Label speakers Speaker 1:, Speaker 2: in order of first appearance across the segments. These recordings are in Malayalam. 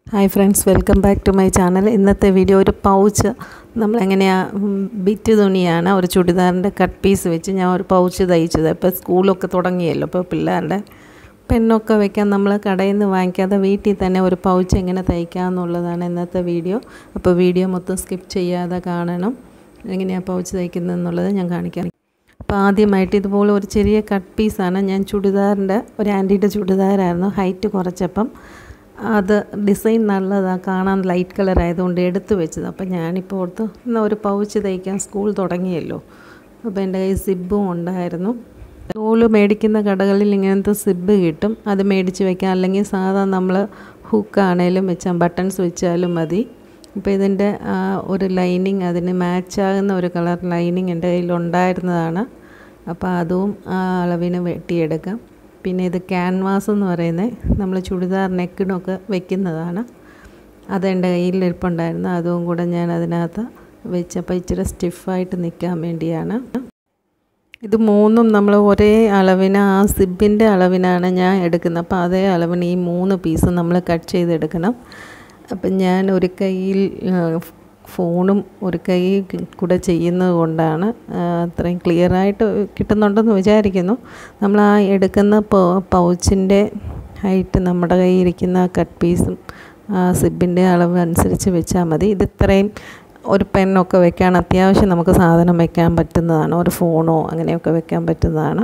Speaker 1: hi friends welcome back to my channel ഇന്നത്തെ വീഡിയോ ഒരു പൗച്ച് നമ്മളെങ്ങനെയാണ് ബിറ്റ് തുണിയാണ് ഒരു ചുടിദാറിൻ്റെ കട്ട് പീസ് വെച്ച് ഞാൻ ഒരു പൗച്ച് തയ്ച്ചത് ഇപ്പോൾ സ്കൂളൊക്കെ തുടങ്ങിയല്ലോ ഇപ്പോൾ പിള്ളേരുടെ പെന്നൊക്കെ വെക്കാൻ നമ്മൾ കടയിൽ നിന്ന് വാങ്ങിക്കാതെ വീട്ടിൽ തന്നെ ഒരു പൗച്ച് എങ്ങനെ തയ്ക്കാം എന്നുള്ളതാണ് ഇന്നത്തെ വീഡിയോ അപ്പോൾ വീഡിയോ മൊത്തം സ്കിപ്പ് ചെയ്യാതെ കാണണം എങ്ങനെയാണ് പൗച്ച് തയ്ക്കുന്നത് എന്നുള്ളത് ഞാൻ കാണിക്കാം അപ്പോൾ ആദ്യമായിട്ട് ഇതുപോലെ ഒരു ചെറിയ കട്ട് പീസാണ് ഞാൻ ചുടിദാറിൻ്റെ ഒരു ആൻറ്റിയുടെ ചുടിദാറായിരുന്നു ഹൈറ്റ് കുറച്ചപ്പം അത് ഡിസൈൻ നല്ലതാണ് കാണാൻ ലൈറ്റ് കളർ ആയതുകൊണ്ട് എടുത്തു വെച്ചത് അപ്പോൾ ഞാനിപ്പോൾ ഓർത്ത് എന്നാൽ ഒരു പൗച്ച് തയ്ക്കാൻ സ്കൂൾ തുടങ്ങിയല്ലോ അപ്പോൾ എൻ്റെ കയ്യിൽ സിബും ഉണ്ടായിരുന്നു നൂല് മേടിക്കുന്ന കടകളിൽ ഇങ്ങനത്തെ സിബ് കിട്ടും അത് മേടിച്ച് വെക്കാം അല്ലെങ്കിൽ സാധാ നമ്മൾ ഹുക്കാണേലും വെച്ചാൽ ബട്ടൺസ് വെച്ചാലും മതി ഇപ്പോൾ ഇതിൻ്റെ ഒരു ലൈനിങ് അതിന് മാച്ചാകുന്ന ഒരു കളർ ലൈനിങ് എൻ്റെ കയ്യിൽ ഉണ്ടായിരുന്നതാണ് അപ്പോൾ അതും ആ അളവിന് വെട്ടിയെടുക്കാം പിന്നെ ഇത് ക്യാൻവാസ് എന്ന് പറയുന്നത് നമ്മൾ ചുടിദാർ നെക്കിനൊക്കെ വെക്കുന്നതാണ് അതെൻ്റെ കയ്യിൽ ഇരിപ്പുണ്ടായിരുന്നു അതും കൂടെ ഞാൻ അതിനകത്ത് വെച്ചപ്പോൾ ഇച്ചിരി സ്റ്റിഫായിട്ട് നിൽക്കാൻ വേണ്ടിയാണ് ഇത് മൂന്നും നമ്മൾ ഒരേ അളവിന് ആ സിബിൻ്റെ അളവിനാണ് ഞാൻ എടുക്കുന്നത് അപ്പോൾ അതേ അളവിന് ഈ മൂന്ന് പീസ് നമ്മൾ കട്ട് ചെയ്തെടുക്കണം അപ്പം ഞാൻ ഒരു കയ്യിൽ ഫോണും ഒരു കൈ കൂടെ ചെയ്യുന്നത് കൊണ്ടാണ് അത്രയും ക്ലിയറായിട്ട് കിട്ടുന്നുണ്ടെന്ന് വിചാരിക്കുന്നു നമ്മൾ ആ എടുക്കുന്ന പൗച്ചിൻ്റെ ഹൈറ്റ് നമ്മുടെ കയ്യിൽ ഇരിക്കുന്ന കട്ട് പീസും സിബിൻ്റെ അളവ് അനുസരിച്ച് വെച്ചാൽ മതി ഇത് ഇത്രയും ഒരു പെന്നൊക്കെ വെക്കാൻ അത്യാവശ്യം നമുക്ക് സാധനം വെക്കാൻ പറ്റുന്നതാണ് ഒരു ഫോണോ അങ്ങനെയൊക്കെ വെക്കാൻ പറ്റുന്നതാണ്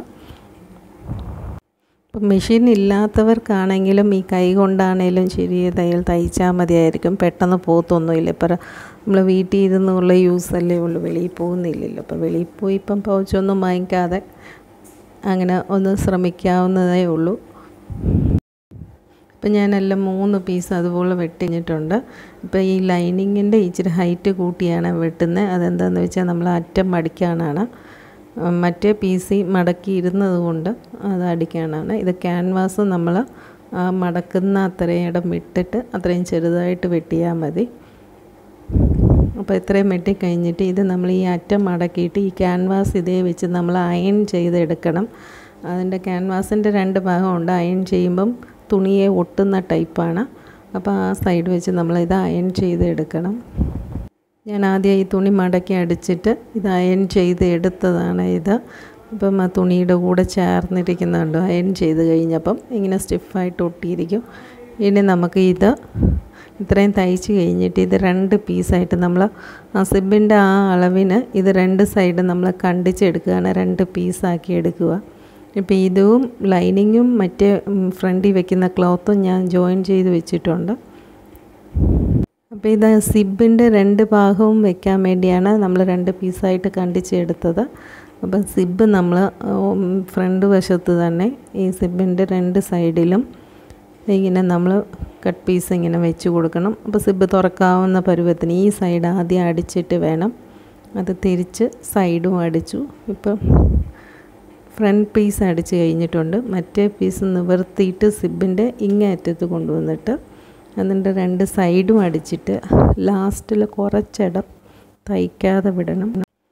Speaker 1: ഇപ്പം മെഷീൻ ഇല്ലാത്തവർക്കാണെങ്കിലും ഈ കൈ കൊണ്ടാണേലും ശരി തയ്യൽ തയ്ച്ചാൽ മതിയായിരിക്കും പെട്ടെന്ന് പോത്തൊന്നുമില്ല ഇപ്പം നമ്മൾ വീട്ടിൽ ഇരുന്നുള്ള യൂസ് അല്ലേ ഉള്ളൂ വെളിയിൽ പോകുന്നില്ലല്ലോ അപ്പോൾ വെളിയിൽ പോയി ഇപ്പം പൗച്ചൊന്നും വാങ്ങിക്കാതെ അങ്ങനെ ഒന്ന് ശ്രമിക്കാവുന്നതേ ഉള്ളൂ ഇപ്പം ഞാനെല്ലാം മൂന്ന് പീസ് അതുപോലെ വെട്ടിഞ്ഞിട്ടുണ്ട് ഇപ്പോൾ ഈ ലൈനിങ്ങിൻ്റെ ഇച്ചിരി ഹൈറ്റ് കൂട്ടിയാണ് വെട്ടുന്നത് അതെന്താണെന്ന് വെച്ചാൽ നമ്മൾ അറ്റം മടിക്കാനാണ് മറ്റേ പി സി മടക്കി ഇരുന്നത് കൊണ്ട് അത് അടിക്കാനാണ് ഇത് ക്യാൻവാസ് നമ്മൾ മടക്കുന്ന അത്രയും ഇടം വിട്ടിട്ട് അത്രയും ചെറുതായിട്ട് വെട്ടിയാൽ മതി അപ്പോൾ ഇത്രയും വെട്ടി കഴിഞ്ഞിട്ട് ഇത് നമ്മൾ ഈ അറ്റം മടക്കിയിട്ട് ഈ ക്യാൻവാസ് ഇതേ വെച്ച് നമ്മൾ അയൺ ചെയ്തെടുക്കണം അതിൻ്റെ ക്യാൻവാസിൻ്റെ രണ്ട് ഭാഗമുണ്ട് അയൺ ചെയ്യുമ്പം തുണിയെ ഒട്ടുന്ന ടൈപ്പാണ് അപ്പോൾ ആ സൈഡ് വെച്ച് നമ്മൾ ഇത് അയൺ ചെയ്തെടുക്കണം ഞാൻ ആദ്യം ഈ തുണി മടക്കി അടിച്ചിട്ട് ഇത് അയൺ ചെയ്ത് എടുത്തതാണ് ഇത് ഇപ്പം ആ തുണിയുടെ കൂടെ ചേർന്നിരിക്കുന്നുണ്ട് അയൺ ചെയ്ത് കഴിഞ്ഞപ്പം ഇങ്ങനെ സ്റ്റിഫായിട്ട് ഒട്ടിയിരിക്കും ഇനി നമുക്ക് ഇത് ഇത്രയും തയ്ച്ച് കഴിഞ്ഞിട്ട് ഇത് രണ്ട് പീസായിട്ട് നമ്മൾ ആ സിബിൻ്റെ ആ അളവിന് ഇത് രണ്ട് സൈഡ് നമ്മൾ കണ്ടിച്ചെടുക്കുകയാണ് രണ്ട് പീസാക്കി എടുക്കുക ഇപ്പോൾ ഇതും ലൈനിങ്ങും മറ്റേ ഫ്രണ്ടിൽ വെക്കുന്ന ക്ലോത്തും ഞാൻ ജോയിൻ ചെയ്ത് വെച്ചിട്ടുണ്ട് അപ്പോൾ ഇത് സിബിൻ്റെ രണ്ട് ഭാഗവും വെക്കാൻ വേണ്ടിയാണ് നമ്മൾ രണ്ട് പീസായിട്ട് കണ്ടിച്ചെടുത്തത് അപ്പം സിബ് നമ്മൾ ഫ്രണ്ട് വശത്ത് തന്നെ ഈ സിബിൻ്റെ രണ്ട് സൈഡിലും ഇങ്ങനെ നമ്മൾ കട്ട് പീസ് ഇങ്ങനെ വെച്ച് കൊടുക്കണം അപ്പോൾ സിബ് തുറക്കാവുന്ന പരുവത്തിന് ഈ സൈഡ് ആദ്യം അടിച്ചിട്ട് വേണം അത് തിരിച്ച് സൈഡും അടിച്ചു ഇപ്പം ഫ്രണ്ട് പീസ് അടിച്ച് കഴിഞ്ഞിട്ടുണ്ട് മറ്റേ പീസ് നിവർത്തിയിട്ട് സിബിൻ്റെ ഇങ്ങേ അറ്റത്ത് കൊണ്ടുവന്നിട്ട് അതിൻ്റെ രണ്ട് സൈഡും അടിച്ചിട്ട് ലാസ്റ്റിൽ കുറച്ചിടം തയ്ക്കാതെ വിടണം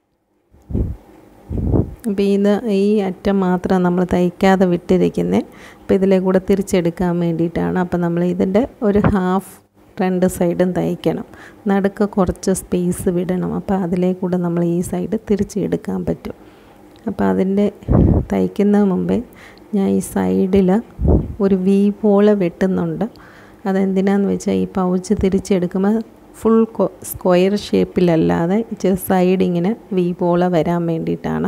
Speaker 1: അപ്പോൾ ഇത് ഈ അറ്റം മാത്രം നമ്മൾ തയ്ക്കാതെ വിട്ടിരിക്കുന്നത് അപ്പോൾ ഇതിലെ കൂടെ തിരിച്ചെടുക്കാൻ വേണ്ടിയിട്ടാണ് അപ്പോൾ നമ്മൾ ഇതിൻ്റെ ഒരു ഹാഫ് രണ്ട് സൈഡും തയ്ക്കണം നടുക്ക് കുറച്ച് സ്പേസ് വിടണം അപ്പോൾ അതിലേ കൂടെ നമ്മൾ ഈ സൈഡ് തിരിച്ചെടുക്കാൻ പറ്റും അപ്പോൾ അതിൻ്റെ തയ്ക്കുന്ന മുമ്പേ ഞാൻ ഈ സൈഡിൽ ഒരു വി പോലെ വെട്ടുന്നുണ്ട് അതെന്തിനാന്ന് വെച്ചാൽ ഈ പൗച്ച് തിരിച്ചെടുക്കുമ്പോൾ ഫുൾ സ്ക്വയർ ഷേപ്പിലല്ലാതെ ഇച്ചിരി സൈഡ് ഇങ്ങനെ വി പോലെ വരാൻ വേണ്ടിയിട്ടാണ്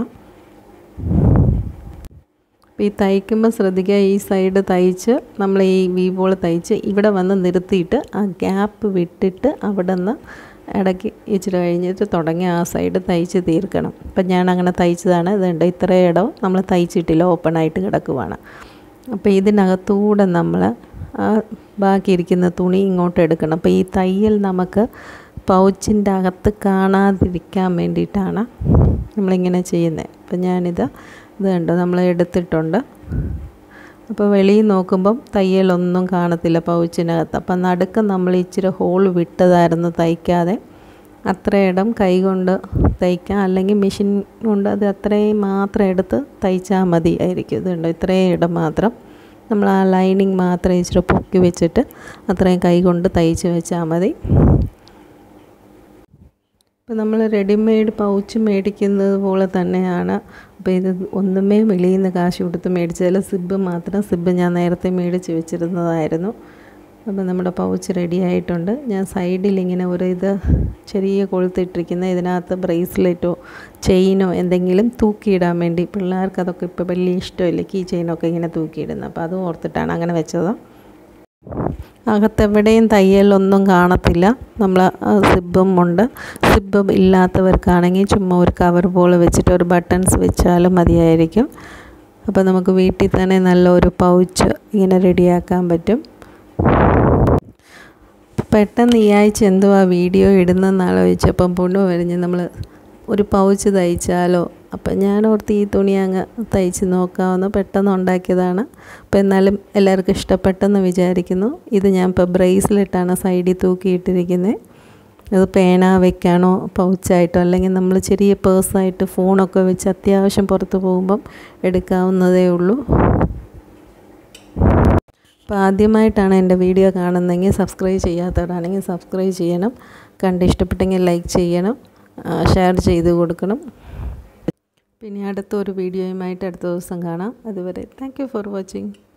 Speaker 1: അപ്പോൾ ഈ തയ്ക്കുമ്പോൾ ശ്രദ്ധിക്കുക ഈ സൈഡ് തയ്ച്ച് നമ്മൾ ഈ വി പോലെ തയ്ച്ച് ഇവിടെ വന്ന് നിർത്തിയിട്ട് ആ ഗ്യാപ്പ് വിട്ടിട്ട് അവിടെ നിന്ന് ഇടയ്ക്ക് ഇച്ചിരി കഴിഞ്ഞിട്ട് തുടങ്ങി ആ സൈഡ് തയ്ച്ച് തീർക്കണം അപ്പം ഞാൻ അങ്ങനെ തയ്ച്ചതാണ് ഇതുണ്ട് ഇത്രയും ഇടവും നമ്മൾ തയ്ച്ചിട്ടില്ല ഓപ്പണായിട്ട് കിടക്കുവാണ് അപ്പോൾ ഇതിനകത്തൂടെ നമ്മൾ ആ ബാക്കിയിരിക്കുന്ന തുണി ഇങ്ങോട്ട് എടുക്കണം അപ്പോൾ ഈ തയ്യൽ നമുക്ക് പൗച്ചിൻ്റെ അകത്ത് കാണാതിരിക്കാൻ വേണ്ടിയിട്ടാണ് നമ്മളിങ്ങനെ ചെയ്യുന്നത് അപ്പം ഞാനിത് ഇത് കണ്ടോ നമ്മൾ എടുത്തിട്ടുണ്ട് അപ്പോൾ വെളിയിൽ നോക്കുമ്പം തയ്യലൊന്നും കാണത്തില്ല പൗച്ചിനകത്ത് അപ്പം നടുക്ക് നമ്മൾ ഇച്ചിരി ഹോൾ വിട്ടതായിരുന്നു തയ്ക്കാതെ അത്ര ഇടം കൈ കൊണ്ട് തയ്ക്കാം അല്ലെങ്കിൽ മെഷീൻ കൊണ്ട് അത് അത്രയും മാത്രം എടുത്ത് തയ്ച്ചാൽ മതി ആയിരിക്കും ഇതുണ്ടോ ഇത്രയും ഇടം മാത്രം നമ്മൾ ആ ലൈനിങ് മാത്രം ഇച്ചിരി പൊക്കി വെച്ചിട്ട് അത്രയും കൈ കൊണ്ട് തയ്ച്ച് വെച്ചാൽ മതി ഇപ്പം നമ്മൾ റെഡിമെയ്ഡ് പൗച്ച് മേടിക്കുന്നത് പോലെ തന്നെയാണ് അപ്പോൾ ഇത് ഒന്നുമേ വെളിയിൽ നിന്ന് കാശ് കൊടുത്ത് മേടിച്ചാൽ സിബ് മാത്രം സിബ് ഞാൻ നേരത്തെ മേടിച്ച് വെച്ചിരുന്നതായിരുന്നു അപ്പോൾ നമ്മുടെ പൗച്ച് റെഡി ആയിട്ടുണ്ട് ഞാൻ സൈഡിൽ ഇങ്ങനെ ഒരു ഇത് ചെറിയ കൊളുത്തിട്ടിരിക്കുന്ന ഇതിനകത്ത് ബ്രേസ്ലെറ്റോ ചെയിനോ എന്തെങ്കിലും തൂക്കിയിടാൻ വേണ്ടി പിള്ളേർക്ക് അതൊക്കെ ഇപ്പോൾ വലിയ ഇഷ്ടമില്ല കീ ചെയിനൊക്കെ ഇങ്ങനെ തൂക്കിയിടുന്നത് അപ്പോൾ അത് ഓർത്തിട്ടാണ് അങ്ങനെ വെച്ചത് അകത്തെവിടെയും തയ്യലൊന്നും കാണത്തില്ല നമ്മൾ സിബും ഉണ്ട് സിബ് ഇല്ലാത്തവർക്കാണെങ്കിൽ ചുമ്മാ ഒരു കവർ പോലെ വെച്ചിട്ട് ഒരു ബട്ടൺസ് വെച്ചാലും മതിയായിരിക്കും അപ്പോൾ നമുക്ക് വീട്ടിൽ തന്നെ നല്ലൊരു പൗച്ച് ഇങ്ങനെ റെഡിയാക്കാൻ പറ്റും പെട്ടെന്ന് ഈ ആഴ്ച എന്തുവാ വീഡിയോ ഇടുന്നതെന്ന് ആലോചിച്ചപ്പം പൊണ്ണു വരിഞ്ഞ് നമ്മൾ ഒരു പൗച്ച് തയ്ച്ചാലോ അപ്പം ഞാൻ ഓർത്ത് ഈ തുണി അങ്ങ് തയ്ച്ച് നോക്കാമെന്ന് പെട്ടെന്ന് ഉണ്ടാക്കിയതാണ് അപ്പോൾ എന്നാലും എല്ലാവർക്കും ഇഷ്ടപ്പെട്ടെന്ന് വിചാരിക്കുന്നു ഇത് ഞാൻ ഇപ്പോൾ ബ്രേസ്ലെറ്റാണ് സൈഡിൽ തൂക്കിയിട്ടിരിക്കുന്നത് അത് പേന വെക്കാനോ പൗച്ചായിട്ടോ അല്ലെങ്കിൽ നമ്മൾ ചെറിയ പേഴ്സായിട്ട് ഫോണൊക്കെ വെച്ച് അത്യാവശ്യം പുറത്ത് പോകുമ്പം എടുക്കാവുന്നതേ ഉള്ളൂ അപ്പോൾ ആദ്യമായിട്ടാണ് എൻ്റെ വീഡിയോ കാണുന്നതെങ്കിൽ സബ്സ്ക്രൈബ് ചെയ്യാത്തവരാണെങ്കിൽ സബ്സ്ക്രൈബ് ചെയ്യണം കണ്ട് ഇഷ്ടപ്പെട്ടെങ്കിൽ ലൈക്ക് ചെയ്യണം ഷെയർ ചെയ്ത് കൊടുക്കണം പിന്നെ അടുത്തൊരു വീഡിയോയുമായിട്ട് അടുത്ത ദിവസം കാണാം അതുവരെ താങ്ക് യു ഫോർ വാച്ചിങ്